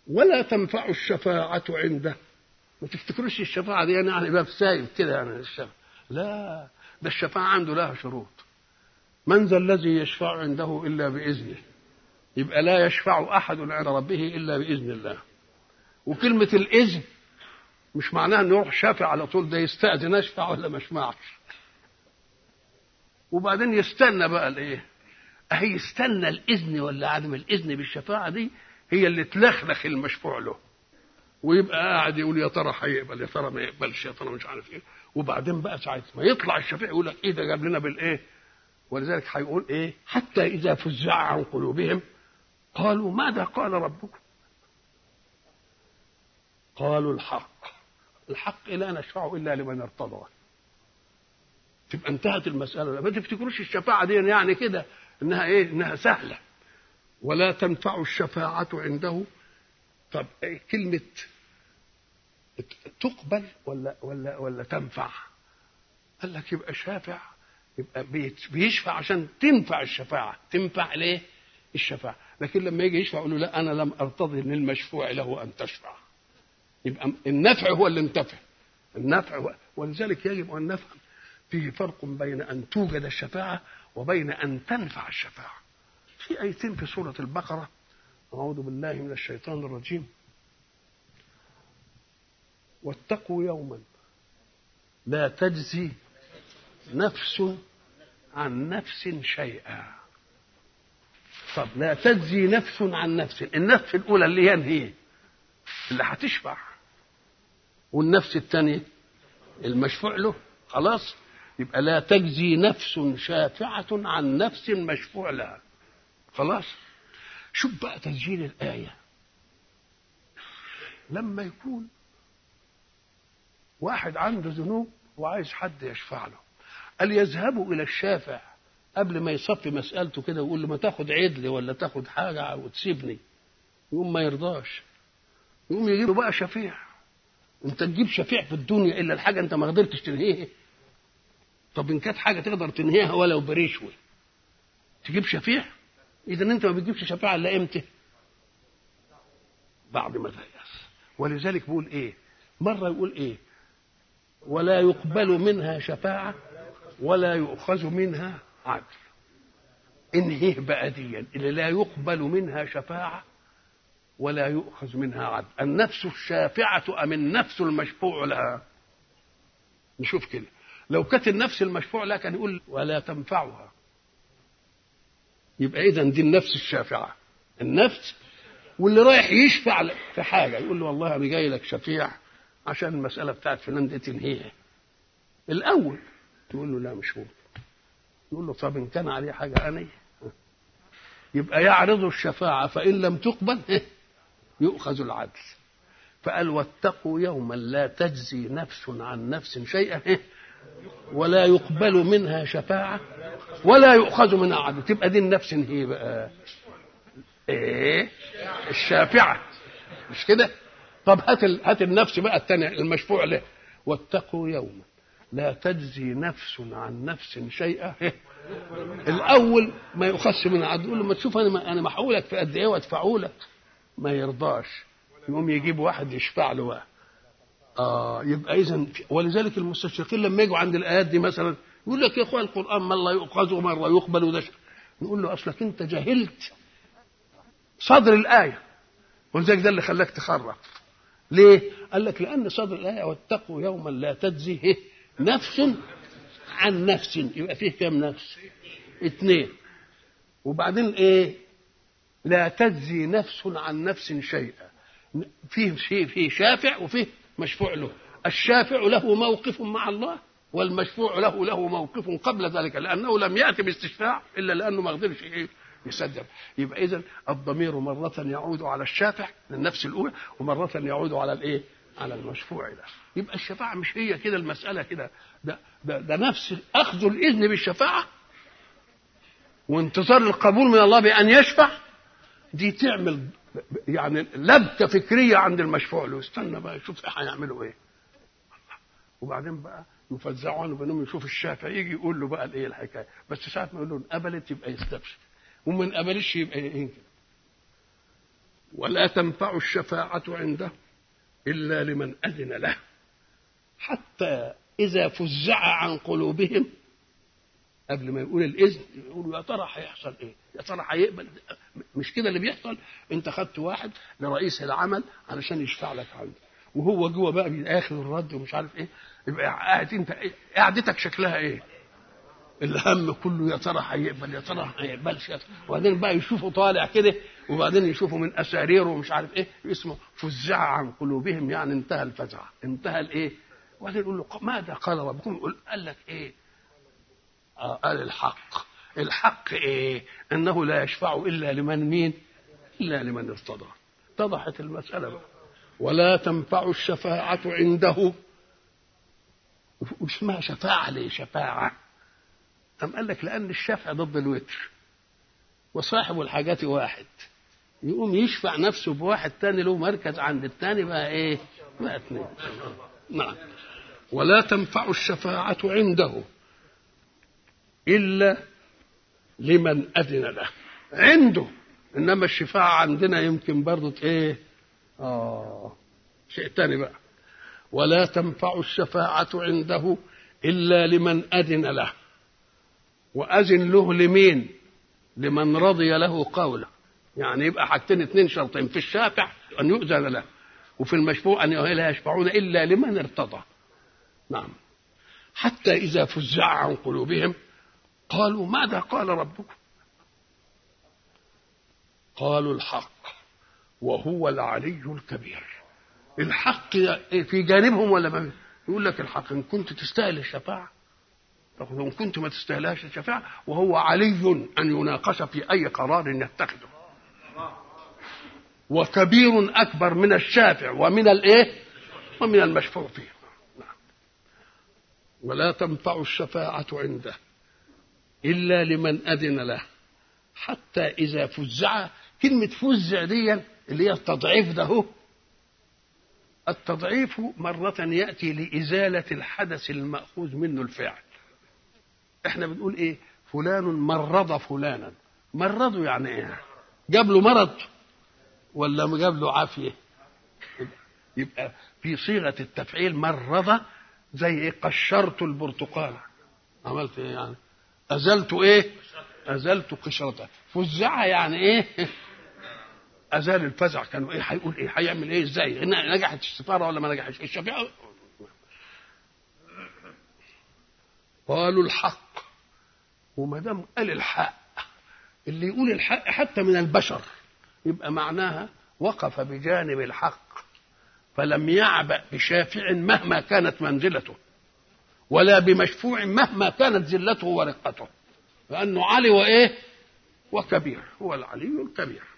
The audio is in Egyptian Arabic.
ولا تنفع الشفاعة عنده ما تفتكروش الشفاعة دي يعني باب سايب كده يعني الشفاعة لا ده الشفاعة عنده لها شروط من ذا الذي يشفع عنده إلا بإذنه يبقى لا يشفع أحد عند ربه إلا بإذن الله وكلمة الإذن مش معناها انه يروح شافع على طول ده يستأذن اشفع ولا ما اشفعش وبعدين يستنى بقى الايه اهي يستنى الاذن ولا عدم الاذن بالشفاعه دي هي اللي تلخلخ المشفوع له ويبقى قاعد يقول يا ترى هيقبل يا ترى ما يقبلش يا ترى مش عارف ايه وبعدين بقى ساعه ما يطلع الشفيع يقول لك ايه ده جاب لنا بالايه ولذلك هيقول ايه حتى اذا فزع عن قلوبهم قالوا ماذا قال ربكم قالوا الحق الحق لا نشفع الا لمن ارتضى تبقى انتهت المساله ما تفتكروش الشفاعه دي يعني كده انها ايه انها سهله ولا تنفع الشفاعه عنده طب إيه كلمه تقبل ولا ولا ولا تنفع قال لك يبقى شافع يبقى بيشفع عشان تنفع الشفاعه تنفع ليه الشفاعه لكن لما يجي يشفع يقول له لا انا لم ارتضي للمشفوع له ان تشفع يبقى النفع هو اللي انتفع النفع هو ولذلك يجب ان نفهم فيه فرق بين ان توجد الشفاعه وبين ان تنفع الشفاعه في ايتين في سوره البقره اعوذ بالله من الشيطان الرجيم واتقوا يوما لا تجزي نفس عن نفس شيئا طب لا تجزي نفس عن نفس النفس الاولى اللي هي هي اللي هتشفع والنفس الثانيه المشفوع له خلاص يبقى لا تجزي نفس شافعة عن نفس مشفوع لها خلاص شوف بقى تسجيل الآية لما يكون واحد عنده ذنوب وعايز حد يشفع له قال يذهبوا إلى الشافع قبل ما يصفي مسألته كده ويقول له ما تاخد عدل ولا تاخد حاجة وتسيبني يقوم ما يرضاش يقوم يجيب له بقى شفيع انت تجيب شفيع في الدنيا الا الحاجه انت ما قدرتش تنهيها طب ان كانت حاجه تقدر تنهيها ولو بريشوي تجيب شفيع اذا انت ما بتجيبش شفاعه الا امتى بعد ما تيأس ولذلك بيقول ايه مره يقول ايه ولا يقبل منها شفاعه ولا يؤخذ منها عدل انهيه بقى ديا اللي لا يقبل منها شفاعه ولا يؤخذ منها عدل النفس الشافعة أم النفس المشفوع لها نشوف كده لو كانت النفس المشفوع لها كان يقول ولا تنفعها يبقى إذا دي النفس الشافعة النفس واللي رايح يشفع في حاجة يقول له والله أنا جاي لك شفيع عشان المسألة بتاعت فلان دي تنهيها الأول تقول له لا مش ممكن يقول له طب إن كان عليه حاجة أنا يبقى يعرض الشفاعة فإن لم تقبل يؤخذ العدل فقال واتقوا يوما لا تجزي نفس عن نفس شيئا ولا يقبل منها شفاعة ولا يؤخذ منها عدل تبقى دي النفس هي بقى ايه الشافعة مش كده طب هات هات النفس بقى الثانية المشفوع له واتقوا يوما لا تجزي نفس عن نفس شيئا الاول ما يؤخذش من عدل يقول له ما تشوف انا انا محولك في قد ايه وادفعه لك ما يرضاش يقوم يجيب واحد يشفع له بقى اه يبقى اذا ولذلك المستشرقين لما يجوا عند الايات دي مثلا يقول لك يا اخوان القران مره يؤخذ ومره يقبل وده نقول له اصلك انت جهلت صدر الايه ولذلك ده اللي خلاك تخرف ليه؟ قال لك لان صدر الايه واتقوا يوما لا تجزي نفس عن نفس يبقى فيه كام نفس؟ اثنين وبعدين ايه؟ لا تجزي نفس عن نفس شيئا فيه شيء فيه شافع وفيه مشفوع له الشافع له موقف مع الله والمشفوع له له موقف قبل ذلك لانه لم ياتي باستشفاع الا لانه ما قدرش ايه يصدق يبقى اذا الضمير مره يعود على الشافع للنفس الاولى ومره يعود على الايه على المشفوع له يبقى الشفاعه مش هي كده المساله كده ده, ده, ده نفس اخذ الاذن بالشفاعه وانتظار القبول من الله بان يشفع دي تعمل يعني لبكه فكريه عند المشفوع له استنى بقى يشوف هيعملوا ايه وبعدين بقى يفزعوا عنه بانهم يشوف الشافع يجي يقول له بقى الايه الحكايه بس ساعه ما يقول له قبلت يبقى يستبشر وما قبلش يبقى ينكر ولا تنفع الشفاعة عنده إلا لمن أذن له حتى إذا فزع عن قلوبهم قبل ما يقول الإذن يقولوا يا ترى هيحصل إيه؟ يا ترى هيقبل مش كده اللي بيحصل؟ أنت خدت واحد لرئيس العمل علشان يشفع لك عنده وهو جوه بقى بياخد الرد ومش عارف إيه يبقى قاعد أنت إيه؟ قعدتك شكلها إيه؟ الهم كله يا ترى هيقبل يا ترى ما هيقبلش وبعدين بقى يشوفوا طالع كده وبعدين يشوفوا من اساريره ومش عارف ايه اسمه فزع عن قلوبهم يعني انتهى الفزع انتهى الايه وبعدين يقول له ماذا قال ربكم يقول قال لك ايه آه قال الحق الحق ايه انه لا يشفع الا لمن مين الا لمن ارتضى اتضحت المساله بقى ولا تنفع الشفاعه عنده اسمها شفاعه ليه شفاعه أم قال لك لأن الشفع ضد الوتر وصاحب الحاجات واحد يقوم يشفع نفسه بواحد تاني له مركز عند التاني بقى ايه بقى اتنين نعم ولا تنفع الشفاعة عنده إلا لمن أذن له عنده إنما الشفاعة عندنا يمكن برضه إيه آه شيء تاني بقى ولا تنفع الشفاعة عنده إلا لمن أذن له وأذن له لمين لمن رضي له قوله يعني يبقى حاجتين اثنين شرطين في الشافع أن يؤذن له وفي المشفوع أن لا يشفعون إلا لمن ارتضى نعم حتى إذا فزع عن قلوبهم قالوا ماذا قال ربكم قالوا الحق وهو العلي الكبير الحق في جانبهم ولا ما يقول لك الحق إن كنت تستاهل الشفاعة وإن كنت ما تستاهلهاش الشفاعة وهو علي أن يناقش في أي قرار يتخذه وكبير أكبر من الشافع ومن الإيه ومن المشفوع فيه نعم. ولا تنفع الشفاعة عنده إلا لمن أذن له حتى إذا فزع كلمة فزع دي اللي هي التضعيف ده هو التضعيف مرة يأتي لإزالة الحدث المأخوذ منه الفعل احنا بنقول ايه فلان مرض فلانا مرضه يعني ايه جاب له مرض ولا جاب له عافيه يبقى في صيغه التفعيل مرض زي ايه قشرت البرتقال عملت ايه يعني ازلت ايه ازلت قشرته فزع يعني ايه ازال الفزع كان ايه هيقول ايه هيعمل ايه ازاي نجحت السفاره ولا ما نجحتش الشفيع قالوا الحق وما دام قال الحق اللي يقول الحق حتى من البشر يبقى معناها وقف بجانب الحق فلم يعبأ بشافع مهما كانت منزلته ولا بمشفوع مهما كانت ذلته ورقته لأنه علي وإيه وكبير هو العلي الكبير